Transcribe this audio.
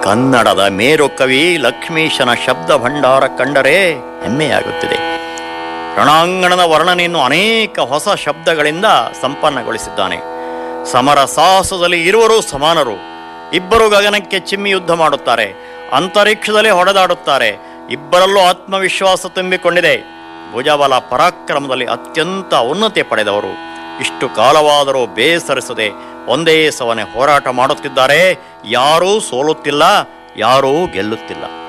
ಕನ್ನಡದ ಮೇರು ಕವಿ ಲಕ್ಷ್ಮೀಶನ ಶಬ್ದ ಭಂಡಾರ ಕಂಡರೆ ಹೆಮ್ಮೆಯಾಗುತ್ತಿದೆ ರಣಾಂಗಣದ ವರ್ಣನೆಯನ್ನು ಅನೇಕ ಹೊಸ ಶಬ್ದಗಳಿಂದ ಸಂಪನ್ನಗೊಳಿಸಿದ್ದಾನೆ ಸಮರ ಸಾಹಸದಲ್ಲಿ ಇರುವರು ಸಮಾನರು ಇಬ್ಬರು ಗಗನಕ್ಕೆ ಚಿಮ್ಮಿ ಯುದ್ಧ ಮಾಡುತ್ತಾರೆ ಅಂತರಿಕ್ಷದಲ್ಲಿ ಹೊಡೆದಾಡುತ್ತಾರೆ ಇಬ್ಬರಲ್ಲೂ ಆತ್ಮವಿಶ್ವಾಸ ತುಂಬಿಕೊಂಡಿದೆ ಭುಜಬಲ ಪರಾಕ್ರಮದಲ್ಲಿ ಅತ್ಯಂತ ಉನ್ನತಿ ಪಡೆದವರು ಇಷ್ಟು ಕಾಲವಾದರೂ ಬೇಸರಿಸದೆ ಒಂದೇ ಸವನೆ ಹೋರಾಟ ಮಾಡುತ್ತಿದ್ದಾರೆ ಯಾರೂ ಸೋಲುತ್ತಿಲ್ಲ ಯಾರೂ ಗೆಲ್ಲುತ್ತಿಲ್ಲ